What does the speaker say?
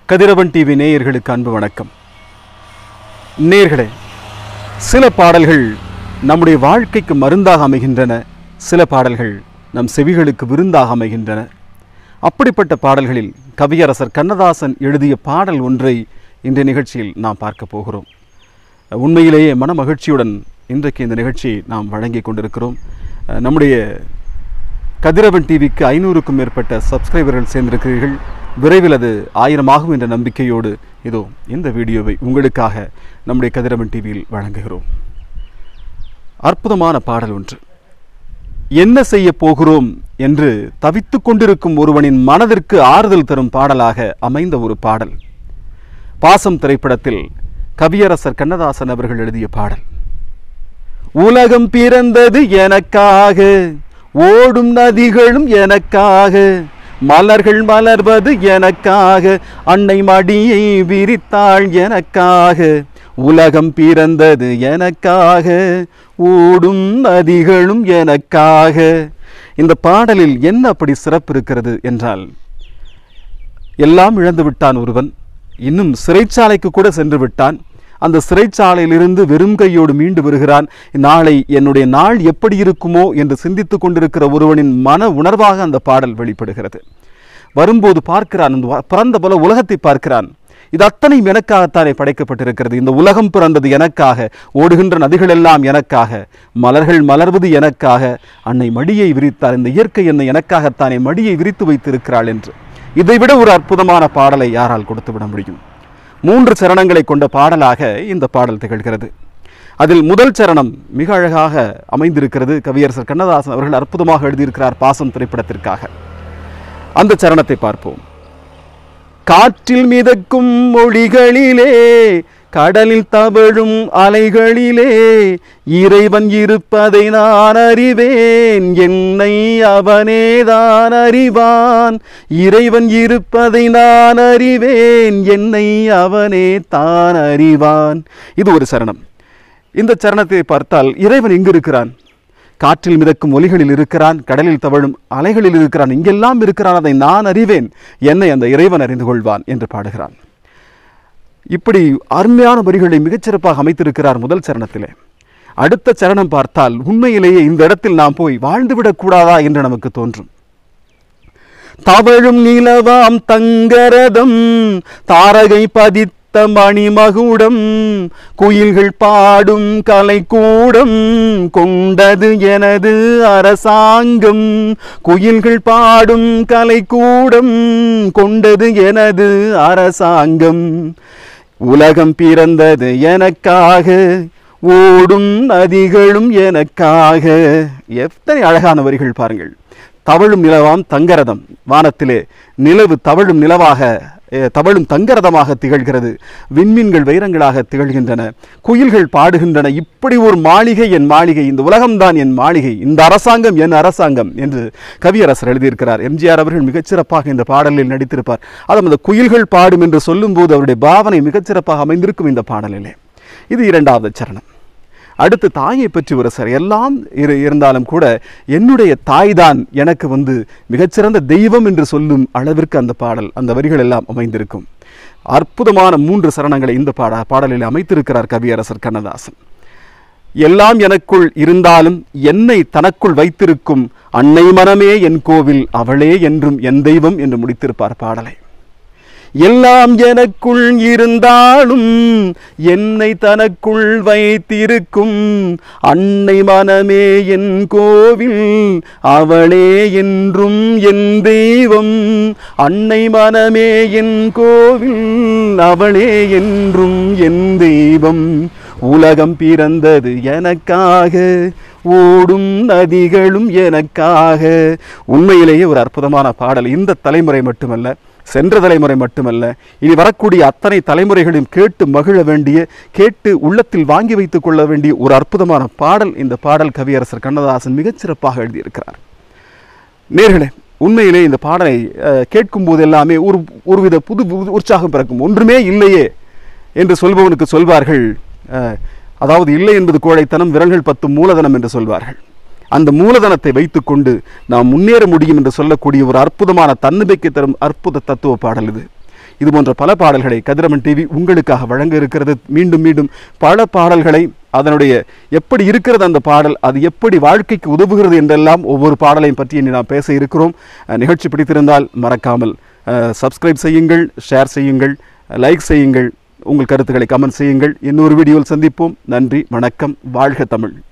கதிரவன் TV நேயர்களுக்கு அன்பு வணக்கம் நேயர்களே சில பாடல்கள் நம்முடைய வாழ்க்கைக்கு மருந்தாக அமைகின்றன சில பாடல்கள் நம் செவிகளுக்கு விருந்தாக அமைகின்றன அப்படிப்பட்ட பாடல்களில் கவியரசர் கண்ணதாசன் எழுதிய பாடல் ஒன்றை இன்றைய நிகழ்ச்சியில் நாம் பார்க்க போகிறோம் உண்மையிலேயே மன மகிழ்ச்சியுடன் இன்றைக்கு இந்த நிகழ்ச்சியை நாம் வழங்கி கொண்டிருக்கிறோம் அஹ் நம்முடைய கதிரவன் டிவிக்கு ஐநூறுக்கும் மேற்பட்ட சப்ஸ்கிரைபர்கள் சேர்ந்திருக்கிறீர்கள் விரைவில் அது ஆயிரமாகும் என்ற நம்பிக்கையோடு இதோ இந்த வீடியோவை உங்களுக்காக நம்முடைய கதிரவன் டிவியில் வழங்குகிறோம் அற்புதமான பாடல் ஒன்று என்ன செய்ய போகிறோம் என்று தவித்துக் கொண்டிருக்கும் ஒருவனின் மனதிற்கு ஆறுதல் தரும் பாடலாக அமைந்த ஒரு பாடல் பாசம் திரைப்படத்தில் கவியரசர் கண்ணதாசன் அவர்கள் எழுதிய பாடல் உலகம் பிறந்தது எனக்காக ஓடும் நதிகளும் எனக்காக மலர்கள் மலர்வது எனக்காக அன்னை மடியை விரித்தாள் எனக்காக உலகம் பிறந்தது எனக்காக ஓடும் நதிகளும் எனக்காக இந்த பாடலில் என்ன அப்படி சிறப்பு இருக்கிறது என்றால் எல்லாம் இழந்து விட்டான் ஒருவன் இன்னும் சிறைச்சாலைக்கு கூட சென்று விட்டான் அந்த சிறைச்சாலையிலிருந்து வெறும் கையோடு மீண்டு வருகிறான் நாளை என்னுடைய நாள் எப்படி இருக்குமோ என்று சிந்தித்துக் கொண்டிருக்கிற ஒருவனின் மன உணர்வாக அந்த பாடல் வெளிப்படுகிறது வரும்போது பார்க்கிறான் அந்த வ- பிறந்த போல உலகத்தை பார்க்கிறான் இது அத்தனையும் எனக்காகத்தானே படைக்கப்பட்டிருக்கிறது இந்த உலகம் பிறந்தது எனக்காக ஓடுகின்ற நதிகள் எல்லாம் எனக்காக மலர்கள் மலர்வது எனக்காக அன்னை மடியை விரித்தார் இந்த இயற்கை என்னை எனக்காகத்தானே மடியை விரித்து வைத்திருக்கிறாள் என்று இதைவிட ஒரு அற்புதமான பாடலை யாரால் கொடுத்து விட முடியும் மூன்று சரணங்களை கொண்ட பாடலாக இந்த பாடல் திகழ்கிறது அதில் முதல் சரணம் மிக அழகாக அமைந்திருக்கிறது கவியரசர் கண்ணதாசன் அவர்கள் அற்புதமாக எழுதியிருக்கிறார் பாசம் திரைப்படத்திற்காக அந்த சரணத்தை பார்ப்போம் காற்றில் மிதக்கும் மொழிகளிலே கடலில் தவழும் அலைகளிலே இறைவன் இருப்பதை நான் அறிவேன் என்னை அவனேதான் அறிவான் இறைவன் இருப்பதை நான் அறிவேன் என்னை அவனே தான் அறிவான் இது ஒரு சரணம் இந்த சரணத்தை பார்த்தால் இறைவன் எங்கு இருக்கிறான் காற்றில் மிதக்கும் ஒலிகளில் இருக்கிறான் கடலில் தவழும் அலைகளில் இருக்கிறான் இங்கெல்லாம் இருக்கிறான் அதை நான் அறிவேன் என்னை அந்த இறைவன் அறிந்து கொள்வான் என்று பாடுகிறான் இப்படி அருமையான வரிகளை மிகச்சிறப்பாக அமைத்திருக்கிறார் முதல் சரணத்திலே அடுத்த சரணம் பார்த்தால் உண்மையிலேயே இந்த இடத்தில் நாம் போய் வாழ்ந்துவிடக் கூடாதா என்று நமக்கு தோன்றும் தவழும் நிலவாம் தங்கரதம் தாரகை பதித்த மணிமகுடம் குயில்கள் பாடும் கலைக்கூடம் கொண்டது எனது அரசாங்கம் குயில்கள் பாடும் கலைக்கூடம் கொண்டது எனது அரசாங்கம் உலகம் பிறந்தது எனக்காக ஓடும் நதிகளும் எனக்காக எத்தனை அழகான வரிகள் பாருங்கள் தவழும் நிலவாம் தங்கரதம் வானத்திலே நிலவு தவழும் நிலவாக அஹ், தவழும் தங்கரதமாக திகழ்கிறது விண்மீன்கள் வைரங்களாக திகழ்கின்றன குயில்கள் பாடுகின்றன இப்படி ஒரு மாளிகை என் மாளிகை இந்த உலகம்தான் என் மாளிகை இந்த அரசாங்கம் என் அரசாங்கம் என்று கவியரசர் எழுதியிருக்கிறார் எம்ஜிஆர் அவர்கள் மிகச்சிறப்பாக இந்த பாடலில் நடித்திருப்பார் அதுவும் அந்த குயில்கள் பாடும் என்று சொல்லும்போது அவருடைய பாவனை மிகச்சிறப்பாக அமைந்திருக்கும் இந்த பாடலிலே இது இரண்டாவது சரணம் அடுத்து தாயை பற்றி ஒரு சார் எல்லாம் இரு இருந்தாலும் கூட என்னுடைய தாய் தான் எனக்கு வந்து மிகச்சிறந்த தெய்வம் என்று சொல்லும் அளவிற்கு அந்த பாடல் அந்த வரிகள் எல்லாம் அமைந்திருக்கும் அற்புதமான மூன்று சரணங்களை இந்த பாட பாடலில் அமைத்திருக்கிறார் கவியரசர் கண்ணதாசன் எல்லாம் எனக்குள் இருந்தாலும் என்னை தனக்குள் வைத்திருக்கும் அன்னை மனமே என் கோவில் அவளே என்றும் என் தெய்வம் என்று முடித்திருப்பார் பாடலை எல்லாம் எனக்குள் இருந்தாலும் என்னை தனக்குள் வைத்திருக்கும் அன்னை மனமே என் கோவில் அவளே என்றும் என் தெய்வம் அன்னை மனமே என் கோவில் அவளே என்றும் என் தெய்வம் உலகம் பிறந்தது எனக்காக ஓடும் நதிகளும் எனக்காக உண்மையிலேயே ஒரு அற்புதமான பாடல் இந்த தலைமுறை மட்டுமல்ல சென்ற தலைமுறை மட்டுமல்ல இனி வரக்கூடிய அத்தனை தலைமுறைகளையும் கேட்டு மகிழ வேண்டிய கேட்டு உள்ளத்தில் வாங்கி வைத்துக் கொள்ள வேண்டிய ஒரு அற்புதமான பாடல் இந்த பாடல் கவியரசர் கண்ணதாசன் மிகச்சிறப்பாக எழுதியிருக்கிறார் நேர்களே உண்மையிலே இந்த பாடலை அஹ், கேட்கும் போது எல்லாமே ஒரு ஒருவித புது புது உற்சாகம் பிறக்கும் ஒன்றுமே இல்லையே என்று சொல்பவனுக்கு சொல்வார்கள் அஹ், அதாவது இல்லை என்பது கோழைத்தனம் விரல்கள் பத்து மூலதனம் என்று சொல்வார்கள் அந்த மூலதனத்தை வைத்துக்கொண்டு நாம் முன்னேற முடியும் என்று சொல்லக்கூடிய ஒரு அற்புதமான தன்னம்பிக்கை தரும் அற்புத தத்துவ பாடல் இது இது போன்ற பல பாடல்களை கதிரவன் டிவி உங்களுக்காக வழங்க இருக்கிறது மீண்டும் மீண்டும் பல பாடல்களை அதனுடைய எப்படி இருக்கிறது அந்த பாடல் அது எப்படி வாழ்க்கைக்கு உதவுகிறது என்றெல்லாம் ஒவ்வொரு பாடலையும் பற்றி இனி நாம் பேச இருக்கிறோம் அஹ், நிகழ்ச்சி பிடித்திருந்தால் மறக்காமல் சப்ஸ்கிரைப் செய்யுங்கள் ஷேர் செய்யுங்கள் லைக் செய்யுங்கள் உங்கள் கருத்துக்களை கமெண்ட் செய்யுங்கள் இன்னொரு வீடியோவில் சந்திப்போம் நன்றி வணக்கம் வாழ்க தமிழ்